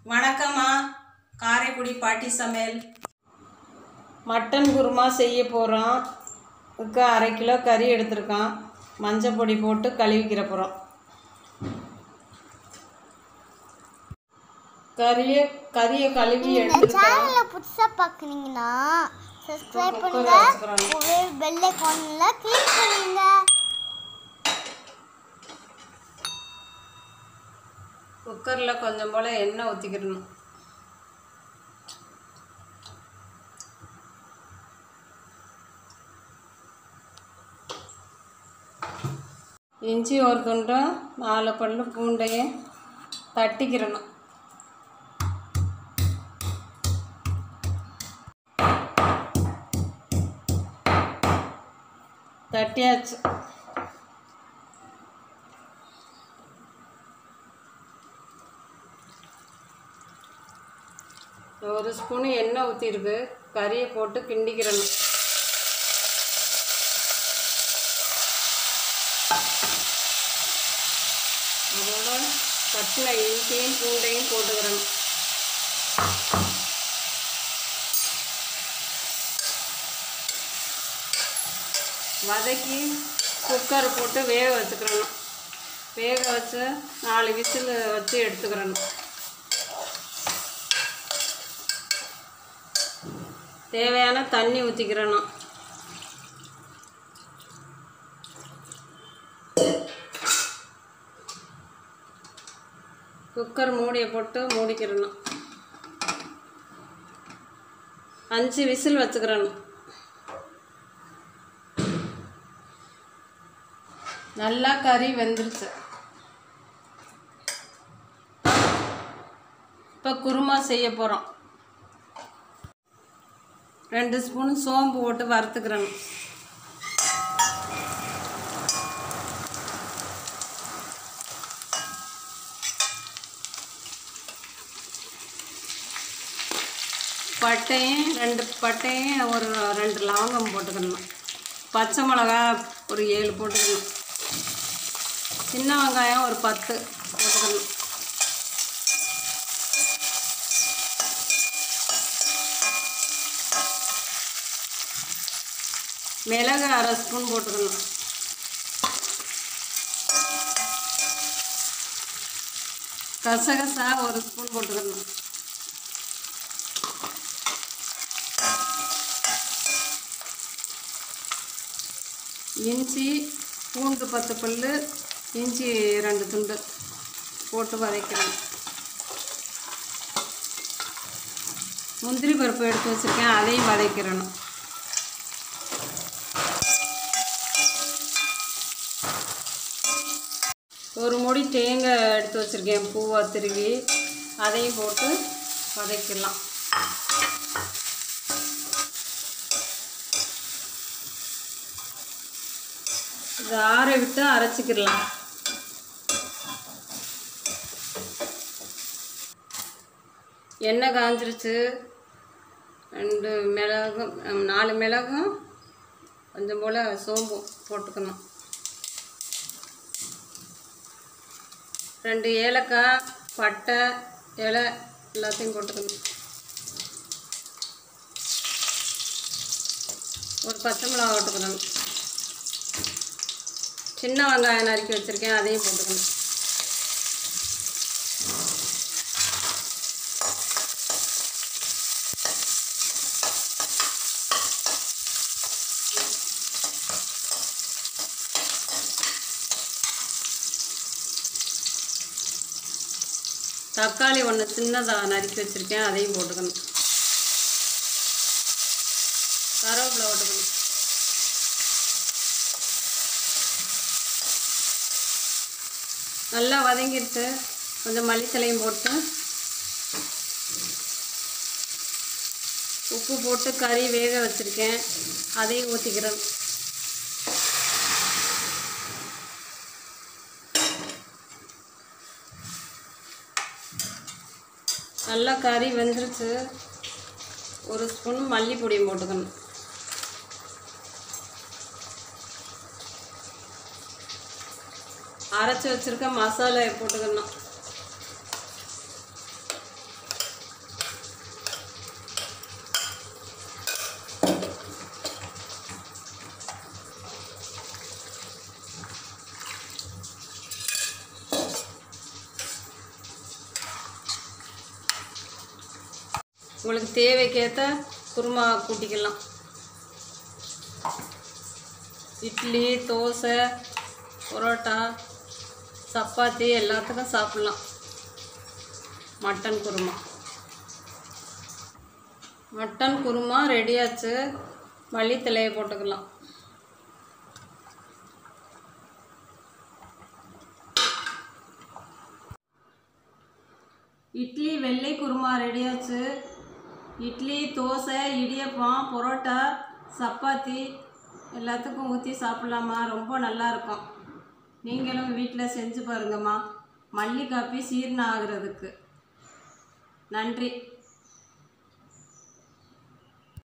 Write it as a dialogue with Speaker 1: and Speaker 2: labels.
Speaker 1: வணக்கம்மா காரைக்குடி பாட்டி சமையல் மட்டன் குருமா செய்ய போகிறோம் இதுக்கு அரை கிலோ கறி எடுத்திருக்கோம் மஞ்சள் பொடி போட்டு கழுவிக்கிற போகிறோம் கறியை கறியை கழுவி எடுத்துருக்கோம்
Speaker 2: சேனலை புதுசாக பார்க்குறீங்கன்னா சப்ஸ்கிரைப்
Speaker 1: குக்கரை
Speaker 2: பண்ணுங்க
Speaker 1: வச்சுக்கிறோம்.
Speaker 2: ஒரே பெல் ஐக்கானில் கிளிக் பண்ணுங்க
Speaker 1: குக்கரில் கொஞ்சம் போல் எண்ணெய் ஊற்றிக்கிடணும் இஞ்சி ஒரு துண்டும் நாலு பல்லு பூண்டையும் தட்டிக்கிறணும் தட்டியாச்சு ஒரு ஸ்பூனு எண்ணெய் ஊற்றிருக்கு கறியை போட்டு கிண்டிக்கிறணும் அதோட தட்டில் இஞ்சியும் பூண்டையும் போட்டுக்கிறணும் வதக்கி குக்கரை போட்டு வேக வச்சுக்கிறணும் வேக வச்சு நாலு விசில் வச்சு எடுத்துக்கிறணும் தேவையான தண்ணி ஊற்றிக்கிறணும் குக்கர் மூடியை போட்டு மூடிக்கிறணும் அஞ்சு விசில் வச்சுக்கிறணும் நல்லா கறி வெந்துருச்சு இப்போ குருமா செய்ய போகிறோம் ரெண்டு ஸ்பூன் சோம்பு போட்டு வறுத்துக்கிறணும் பட்டையும் ரெண்டு பட்டையும் ஒரு ரெண்டு லவங்கம் போட்டுக்கணும் பச்சை மிளகா ஒரு ஏழு போட்டுக்கணும் சின்ன வெங்காயம் ஒரு பத்து போட்டுக்கணும் மிளகு அரை ஸ்பூன் போட்டுக்கணும் கசகசா ஒரு ஸ்பூன் போட்டுக்கணும் இஞ்சி பூண்டு பத்து பல்லு இஞ்சி ரெண்டு துண்டு போட்டு வதக்கணும் முந்திரி பருப்பு எடுத்து வச்சுருக்கேன் அதையும் வதக்கிடணும் ஒரு முடி தேங்காய் எடுத்து வச்சுருக்கேன் பூவை திருவி அதையும் போட்டு வதக்கிடலாம் இதை ஆற விட்டு அரைச்சிக்கிடலாம் எண்ணெய் காஞ்சிருச்சு ரெண்டு மிளகும் ஹம், நாலு மிளகும் கொஞ்சம் போல் சோம்பும் போட்டுக்கணும் ரெண்டு ஏலக்காய் பட்டை இலை எல்லாத்தையும் போட்டுக்கணும் ஒரு பச்சை மிளகா போட்டுக்கணும் சின்ன வெங்காயம் நறுக்கி வச்சுருக்கேன் அதையும் போட்டுக்கணும் தக்காளி ஒன்று சின்னதாக நறுக்கி வச்சுருக்கேன் அதையும் போட்டுக்கணும் கருவேப்பிலை போட்டுக்கணும் நல்லா வதங்கிடுச்சு கொஞ்சம் மல்லித்தலையும் போட்டு உப்பு போட்டு கறி வேக வச்சுருக்கேன் அதையும் ஊற்றிக்கிறேன் நல்லா கறி வெந்துருச்சு ஒரு ஸ்பூன் மல்லிப்பொடியும் போட்டுக்கணும் அரைச்சி வச்சுருக்க மசாலா போட்டுக்கணும் உங்களுக்கு தேவைக்கேற்ற குருமா கூட்டிக்கலாம் இட்லி தோசை பரோட்டா சப்பாத்தி எல்லாத்துக்கும் சாப்பிட்லாம் மட்டன் குருமா மட்டன் குருமா ரெடியாச்சு மல்லித்தலையை போட்டுக்கலாம் இட்லி வெள்ளை குருமா ரெடியாச்சு இட்லி தோசை இடியப்பம் பரோட்டா சப்பாத்தி எல்லாத்துக்கும் ஊற்றி சாப்பிட்லாமா ரொம்ப நல்லா இருக்கும் நீங்களும் வீட்டில் செஞ்சு பாருங்கம்மா மல்லி காப்பி சீரணம் ஆகுறதுக்கு நன்றி